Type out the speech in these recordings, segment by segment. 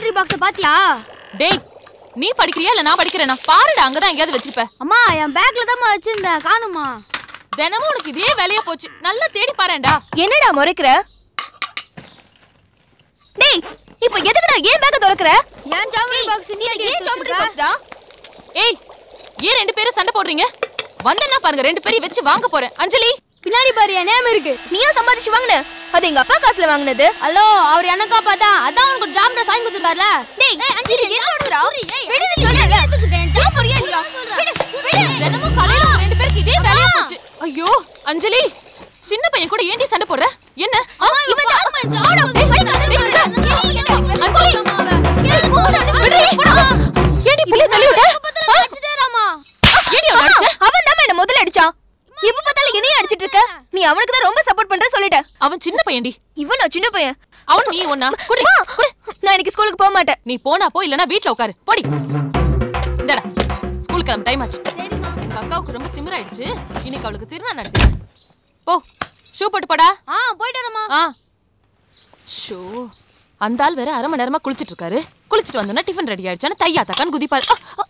Geometry பாக்ஸ பாத்தியா டேய் நீ படிக்கிறியா இல்ல நான் படிக்கிறேனா பாருடா அங்கதான் எங்கேயாவது வச்சிருப்ப அம்மா என் பேக்ல தான் வச்சிருந்தேன் காணுமா தினமும் உனக்கு இதே வேலையா போச்சு நல்லா தேடி பாருடா என்னடா முறைக்கிற டேய் இப்போ எதுக்குடா ஏன் பேக்க திறக்கற ஏன் ஜாமெட்ரி பாக்ஸ் நீ ஏன் ஜாமெட்ரி பாக்ஸ்டா ஏய் ஏன் ரெண்டு பேரும் சண்டை போடுறீங்க வந்தேன்னா பாருங்க ரெண்டு பேரையும் வச்சு வாங்க போறேன் அஞ்சலி பின்னாடி பாரு என் நேம் இருக்கு நீயா சம்பாதிச்சு வாங்குன அது எங்க அப்பா காசுல வாங்குனது ஹலோ அவர் எனக்கா பார்த்தா அதான் உனக்கு ஜாமெட்ரி வாங்கி கொடுத்துருக்காருல டேய் அஞ்சலி என்னடா விடுதி தினமும் காலையில உங்க ரெண்டு பேருக்கு இதே வேலையா போச்சு ஐயோ அஞ்சலி சின்ன பையன் கூட ஏன்டி சண்டை போடுற என்ன ஆ, இவன் தான். ஆடா, டேய், டேய், சுதா. அஞ்சலி விடுடி, போடா. ஏன்டி புள்ளைய தள்ளி விட்ட? ஆ? ஏன்டி அவனை அடிச்ச? அவன் தான் என்ன முதல்ல அடிச்சான் இப்ப பார்த்தாலும் என்னைய அடிச்சிட்டு இருக்க நீ அவனுக்கு தான் ரொம்ப சப்போர்ட் பண்ற சொல்லிட்ட அவன் சின்ன பையன்டி இவன் நான் சின்ன பையன் அவன் நீ ஒண்ணா குடி குடி நான் இன்னைக்கு ஸ்கூலுக்கு போக மாட்டேன் நீ போனா போ இல்லனா வீட்ல உட்காரு போடி இந்தடா ஸ்கூலுக்கு கிளம்ப டைம் ஆச்சு உங்க அக்காவுக்கு ரொம்ப திமிராயிடுச்சு இன்னைக்கு அவளுக்கு திருநா நடத்தி போ ஷூ போட்டு போடா ஆ போயிட்டு வரமா ஆ ஷோ அந்த ஆள் வேற அரை மணி நேரமா குளிச்சிட்டு இருக்காரு குளிச்சிட்டு வந்தோன்னா டிஃபன் ரெடி ஆயிடுச்சான்னு தையா தக்கான்னு குதிப்பாரு ஆ, ஆ.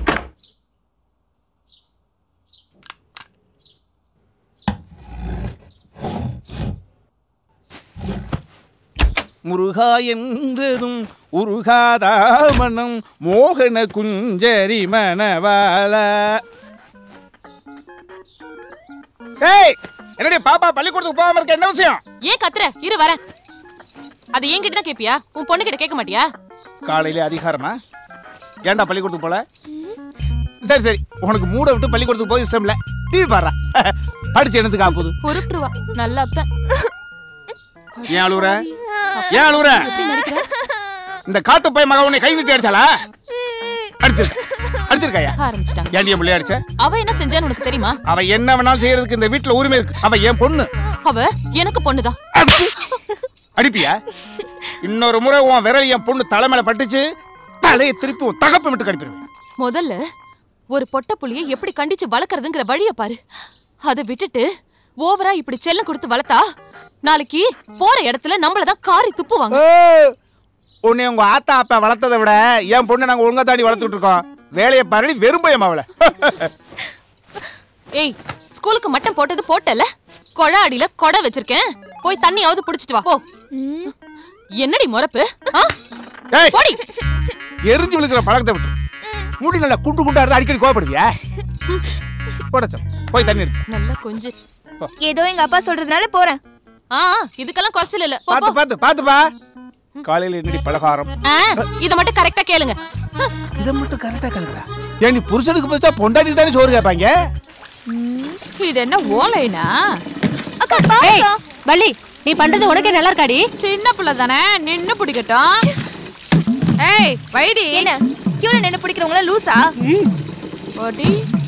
முருகா என்றதும் உருகாதா மனம் மோகன குஞ்சரி மணவாள ஏய் என்னடி பாப்பா பள்ளிக்கூடத்துக்கு போகாம இருக்க என்ன விஷயம் ஏன் கத்துற இரு வரேன் அது என்கிட்ட தான் கேப்பியா உன் பொண்ணு கிட்ட கேட்க மாட்டியா காலையில அதிகாரமா ஏன்டா பள்ளிக்கூடத்துக்கு போல சரி சரி உனக்கு மூட விட்டு பள்ளிக்கூடத்துக்கு போய் இஷ்டம் இல்ல டிவி பாடுறா படிச்சு என்னத்துக்கு ஆகுது பொறுட்டுருவா நல்ல அப்பன் ஏன் அழுவுற ஏன் அழுவுற இந்த காத்து போய் மக உன்னை கை நீட்டி அடிச்சாளா அடிச்சிருக்க அடிச்சிருக்காயா ஆரம்பிச்சிட்டாங்க ஏன்டி என் பிள்ளைய அடிச்ச அவ என்ன செஞ்சான்னு உனக்கு தெரியுமா அவ என்ன வேணாலும் செய்யறதுக்கு இந்த வீட்டுல உரிமை இருக்கு அவ என் பொண்ணு அவ எனக்கு பொண்ணுதான் அதுக்கு அடிப்பியா இன்னொரு முறை உன் விரல் என் பொண்ணு தலை மேல பட்டுச்சு தலையை திருப்பி உன் தகப்பை மட்டும் கடிப்பிடுவேன் முதல்ல ஒரு பொட்ட புள்ளிய எப்படி கண்டிச்சு வளர்க்கறதுங்கிற வழிய பாரு அதை விட்டுட்டு ஓவரா இப்படி செல்லம் கொடுத்து வளர்த்தா நாளைக்கு போற இடத்துல நம்மள தான் காரி துப்புவாங்க உன்னை உங்க ஆத்தா அப்பா வளர்த்ததை விட என் பொண்ணு நாங்க ஒழுங்கா தாண்டி வளர்த்துட்டு இருக்கோம் வேலையை பாரு வெறும் பயம் அவளை ஏய் ஸ்கூலுக்கு மட்டம் போட்டது போட்டல கொழ அடியில கொடை வச்சிருக்கேன் போய் தண்ணியாவது புடிச்சிட்டு வா போ என்னடி முறப்பு ஆ? ஏய் போடி எரிஞ்சு விழுக்கிற பழக்கத்தை விட்டு முடி நல்லா குண்டு குண்டா இருந்தா அடிக்கடி கோவப்படுவியா போடச்சம் போய் தண்ணி எடுத்து நல்லா கொஞ்சம் ஏதோ எங்க அப்பா சொல்றதுனால போறேன் ஆ ஆ, இதுக்கெல்லாம் குறைச்சல் இல்ல போ, போ. பார்த்து பார்த்து பார்த்துப்பா காலையில என்னடி பலகாரம் ஆ, இத மட்டும் கரெக்டா கேளுங்க ஹ, இதை மட்டும் கரெக்டா கலக்குறா ஏன் நீ புருஷனுக்கு போச்சா பொண்டாட்டி தானே சோறு கேட்பாங்க இது என்ன ஓலைனா அக்கா பாருக்கா வள்ளி நீ பண்றது உனக்கே நல்லா இருக்காடி சின்ன பிள்ளை தானே நின்னு பிடிக்கட்டும் ஏய் வைடி என்ன கியூல நின்னு பிடிக்கிறவங்கள லூசா ஓடி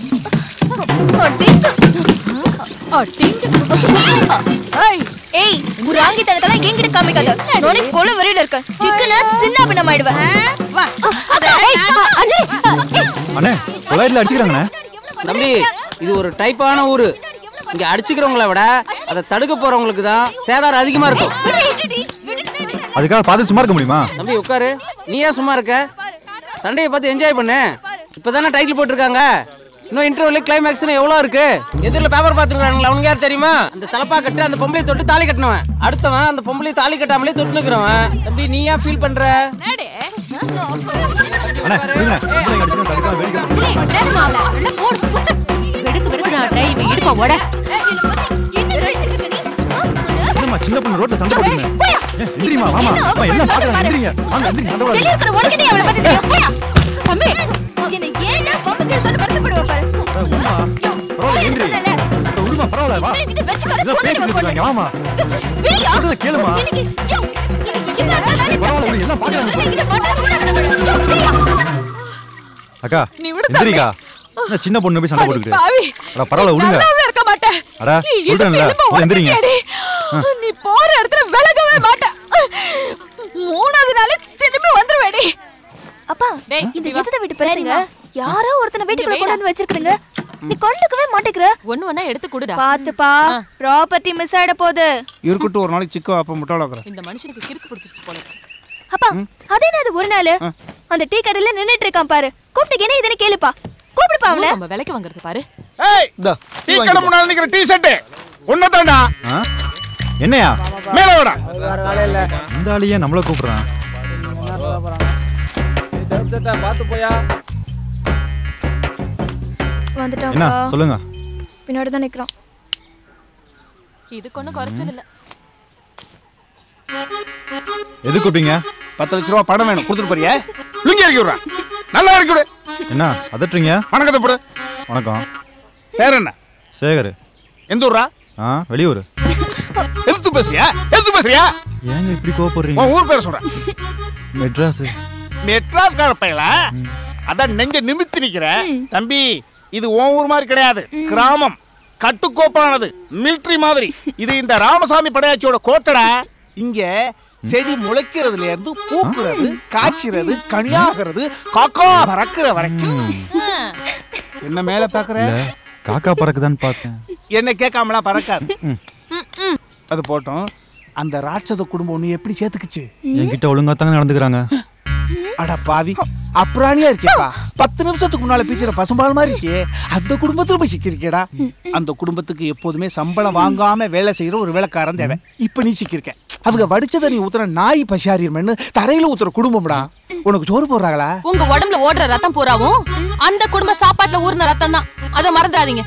ஏய் ஏய் குராங்கி தனத்தெல்லாம் என்கிட்ட காமிக்காத நானே கொலை வெறியில இருக்கேன் சிக்கன சின்ன பின்னம் ஆயிடுவேன் வா அண்ணே கொலாயில அடிச்சுக்கிறாங்கண்ணே தம்பி இது ஒரு டைப்பான ஊரு இங்க அடிச்சுக்கிறவங்கள விட அதை தடுக்க போறவங்களுக்கு தான் சேதாரம் அதிகமா இருக்கும் அதுக்காக பார்த்து சும்மா இருக்க முடியுமா தம்பி உட்காரு நீ ஏன் சும்மா இருக்க சண்டையை பார்த்து என்ஜாய் பண்ணு இப்பதானே டைட்டில் போட்டிருக்காங்க இன்னும் இன்டர்வியூல கிளைமேக்ஸ்னு எவ்வளோ இருக்கு எதிரில் பேப்பர் பார்த்துருக்காங்களா அவனுக்கு யார் தெரியுமா அந்த தலப்பா கட்டு அந்த பொம்பளை தொட்டு தாலி கட்டினவன் அடுத்தவன் அந்த பொம்பளை தாலி கட்டாமலே தொட்டு நிற்கிறவன் தம்பி நீ ஏன் ஃபீல் பண்ற அண்ணே விடுங்க பொம்பளைங்க அடிச்சுக்கிறாங்க, அதுக்காக வேடிக்கை வெடுக்கு வெடுக்கு நான் ட்ரை இடுப்பா ஓட என்னம்மா சின்ன பொண்ணு ரோட்ல சண்டை போட்டுங்க ஏன், எந்திரிம்மா வாமா அம்மா எல்லாம் பாக்குறாங்க எந்திரிங்க வாங்க எந்திரிங்க சண்டை வெளிய போடாதீங்க. இருக்கிற உனக்கு நீ அவளை பத்தி தெரியும் போயா தம்பி என்ன ஏன்டா பொம்புக்கு சொல்லி வருத்தப்படுவ பாரு ஏய், உம்மா, பரவாயில்ல எந்திரி சொன்னேன்ல. ஏய், விடுமா பரவாயில்ல வா இதை வச்சுக்காத, ஏதோ கொன்னுடுவேன், பேசிட்டு இருக்காங்க வாமா விடியா சொல்றத கேளுமா எனக்கு யோ, எனக்கு என்ன இருந்தாலும் பரவாயில்ல விடு, எல்லாம் பாக்குறாங்க இதை மட்டும் கூட விடியா அக்கா நீ விடு எந்திரிக்கா என்ன சின்ன பொண்ணு போய் சண்டை போட்டுக்கிட்டு பாவி அட பரவாயில்ல விடுங்க நல்லாவே இருக்க மாட்டேன் அட, நீ இடுப்பு சொல்றேன்ல, எலும்பை முதல்ல எந்திரிங்க. உடைச்சிட்டியேடி. நீ போற இடத்துல விலகவே மாட்ட மூணாவது நாள் திரும்பி வந்துருவேடி அப்பா டேய், இந்த நீ வா. எதிர்த்த வீட்டு பேசுங்க யாரோ ஒருத்தனை வீட்டுக்குள்ள வைடா. கொண்டு வந்து வச்சிருக்குதுங்க நீ கொண்டுக்கவே மாட்டேங்கிற ஒண்ணு வேணா எடுத்து கொடுடா பாத்துப்பா ப்ராப்பர்ட்டி மிஸ் ஆயிட போகுது இருக்கட்டும் ஒரு நாளைக்கு சிக்கோ அப்ப முட்டாளாக்குறேன் இந்த மனுஷனுக்கு கிறுக்கு பிடிச்சிருச்சு போல இருக்கு. அப்பா அது என்னது ஒரு நாள் அந்த டீ கடையில நின்னுட்டு இருக்கான் பாரு கூப்பிட்டு என்ன இதுன்னு கேளுப்பா கூப்பிடுப்பா அவனை நம்ம விலைக்கு வாங்குறது பாரு ஏய் இந்தா, டீ கடை முன்னாடி நிக்கிற டீ ஷர்ட் உன்னதான்டா ஆ? என்னையா மேல வாடா இந்த ஆளியே நம்மள கூப்பிடுறான் என்ன வந்துட்டான்ப்பா சொல்லுங்க பின்னாடி தான் நிக்கிறான் இதுக்கு ஒண்ணும் குறைச்சல் இல்ல எது கூப்பிட்டீங்க பத்து லட்ச ரூபா பணம் வேணும் கொடுத்துட்டு போறியா லுங்கி இறக்கி விடுறேன் நல்லா இறக்கி விடு என்ன அதட்டுறீங்க வணக்கத்தை போடு வணக்கம் பேர் என்ன சேகர் எந்த ஊரா ஆ வெளியூர் எதிர்த்து பேசுறியா எதிர்த்து பேசுறியா ஏங்க இப்படி கோவப்படுறீங்க உன் ஊர் பேர் சொல்றேன் மெட்ராஸ் மெட்ராஸ்கார பையல அதான் நெஞ்ச நிமித்தி நிக்கிற தம்பி இது உன் ஊர் மாதிரி கிடையாது கிராமம் கட்டுக்கோப்பானது மிலிட்ரி மாதிரி இது இந்த ராமசாமி படையாச்சியோட கோட்டடா இங்க செடி முளைக்கிறதுல இருந்து பூக்குறது காய்க்கிறது கனியாகிறது காக்கா பறக்கிற வரைக்கும் என்ன மேல பாக்குற இல்ல காக்கா பறக்குதான்னு பார்த்தேன் என்ன கேட்காமலாம் பறக்காது அது போட்டோம் அந்த ராட்சத குடும்பம் ஒண்ணு எப்படி சேர்த்துக்குச்சு என்கிட்ட ஒழுங்கா தாங்க நடந்துக்கிறாங்க அட பாவி அப்புறாணியா இருக்கேப்பா பத்து நிமிஷத்துக்கு முன்னால பீச்சுற பசும்பால் மாதிரி இருக்கே அந்த குடும்பத்துல போய் சிக்கிருக்கேடா அந்த குடும்பத்துக்கு எப்போதுமே சம்பளம் வாங்காம வேலை செய்யற ஒரு வேலைக்காரன் தேவை இப்ப நீ சிக்கிருக்க அவங்க வடிச்சதை நீ ஊத்துற நாய் பசியாரியர்மன்னு தரையில ஊத்துற குடும்பம்டா உனக்கு சோறு போடுறாங்களா உங்க உடம்புல ஓடுற ரத்தம் பூராவும் அந்த குடும்ப சாப்பாட்டுல ஊர்ன ரத்தம் தான் அதை மறந்துடாதீங்க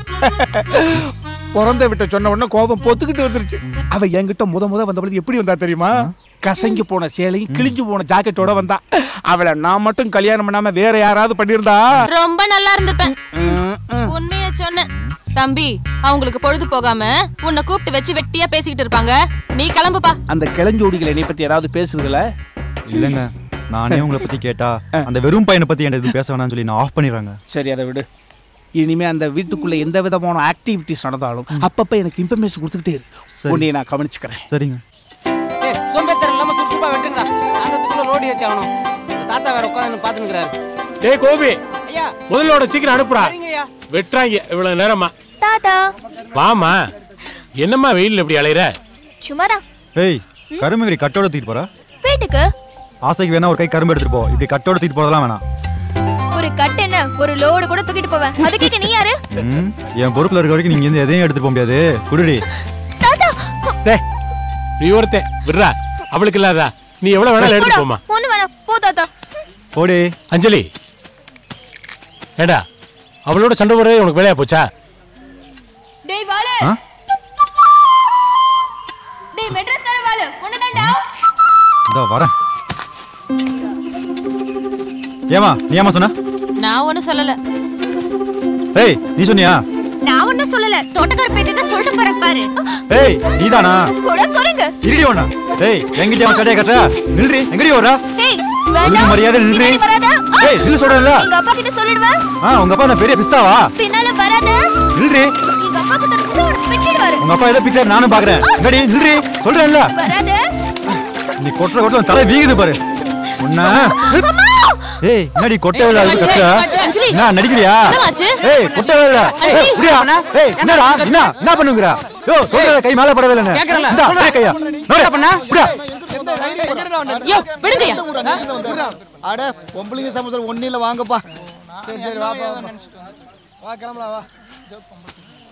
பிறந்த விட்ட சொன்ன உடனே கோபம் பொத்துக்கிட்டு வந்துருச்சு அவ என்கிட்ட முத முத வந்த பொழுது எப்படி வந்தா தெரியுமா கசங்கி போன சேலையும் கிழிஞ்சு போன ஜாக்கெட்டோட வந்தா அவளை நான் மட்டும் கல்யாணம் பண்ணாம வேற யாராவது பண்ணியிருந்தா ரொம்ப நல்லா இருந்திருப்பேன் ம், ம். உண்மைய சொன்னேன் தம்பி அவங்களுக்கு பொழுது போகாம உன்னை கூப்பிட்டு வச்சு வெட்டியா பேசிக்கிட்டு இருப்பாங்க நீ கிளம்புப்பா அந்த கிளஞ்சோடிகள் என்னை பத்தி ஏதாவது பேசுதுல இல்லைங்க நானே உங்களை பத்தி கேட்டா அந்த வெறும் பையனை பத்தி என்கிட்ட எதுவும் பேச வேணாம்னு சொல்லி நான் ஆஃப் பண்ணிடுறாங்க சரி அதை விடு இனிமே அந்த வீட்டுக்குள்ள எந்த விதமான ஆக்டிவிட்டிஸ் நடந்தாலும் அப்பப்ப எனக்கு இன்ஃபர்மேஷன் கொடுத்துக்கிட்டே இரு சரி. உன்னைய நான் கவனிச்சுக்கிறேன் சரிங்க ஏய் சோம்பேத்தரம் இல்லாம சுறுசுறுப்பா வெட்டுங்கடா அந்த லோடி ஏத்தி ஆகணும் இந்த தாத்தா வேற உட்காந்து பாத்துக்கிறாரு டேய் கோபி ஐயா முதலோட சீக்கிரம் அனுப்புடா சரிங்கய்யா வெட்டுறாங்க இவ்வளவு நேரமா தாத்தா வாமா என்னம்மா வெயில் இப்படி அலையிற சும்மாதான் ஏய் கரும்புங்கடி கட்டோட தூக்கிட்டு போறா வீட்டுக்கு ஆசைக்கு வேணா ஒரு கை கரும்பு எடுத்துட்டு போ இப்படி கட்டோட தூக்கிட்டு போறதெல்லாம் வேணாம் ஒரு கட்டு என்ன ஒரு லோடு கூட தூக்கிட்டு போவேன் அது கேட்க நீ யாரு ம், என் பொறுப்புல இருக்க வரைக்கும் நீங்க இருந்து எதையும் எடுத்துட்டு போக முடியாது குடுடி தாத்தா டேய் நீ ஒருத்தன் விடுறா அவளுக்கு இல்லாதா நீ எவ்வளவு வேணாலும் எடுத்து போமா ஒண்ணு வேணாம் போ தாத்தா போடி அஞ்சலி ஏடா அவளோட சண்டை போடுறதே உனக்கு வேலையா போச்சா டேய் வாளு ஆ? டேய் மெட்ராஸ்கார வாளு ஒண்ணுதான்டா இதோ வரேன் ஏமா நீ ஏமா சொன்ன நான் ஒண்ணும் சொல்லல ஏய் நீ சொன்னியா நான் ஒண்ணும் சொல்லல தோட்டக்கார பேட்டை தான் சொல்லிட்டு போறேன் பாரு ஏய் நீதானா கூட சொல்லுங்க இருடி ஒண்ணா ஏய் எங்கிட்ட அவன் கடையை கட்டுற நில்றி எங்கடி வர்றா டேய் ஒழுங்கு வேண்டாம் மரியாதை நில்றி பின்னாடி வராத ஆ! ஏய் நில்லு சொல்றேன்ல எங்க அப்பா கிட்ட சொல்லிடுவேன் ஆ உங்க அப்பா நான் பெரிய பிஸ்தாவா பின்னால வராத நில்றி எங்க அப்பாக்கு தெரிஞ்சு வெச்சிடுவாரு உங்க அப்பா ஏதோ பிக்சர் நானும் பாக்குறேன் எங்கடி நில்றி சொல்றேன்ல வராத நீ கொட்டுற கொட்டுற உன் தலை வீங்குது பாரு உன்ன ஏய் என்னடி கொட்டை வேலை அதுக்கு கத்துற அஞ்சலி. என்ன நடிக்கிறியா என்னமாச்சு? ஏய் கொட்டை வேலை அஞ்சலி. ஏய் புரியா ஏய் என்னடா என்ன என்ன பண்ணுங்கற யோ சொல்ற கை மேல படவே இல்ல கேக்குறேன்ல, இந்தா சொல்றேன். கை கையா நோட பண்ணா புரியா யோ விடுங்கய்யா அட பொம்பளைங்க சமைச்சல் ஒன்னும் இல்லை வாங்கப்பா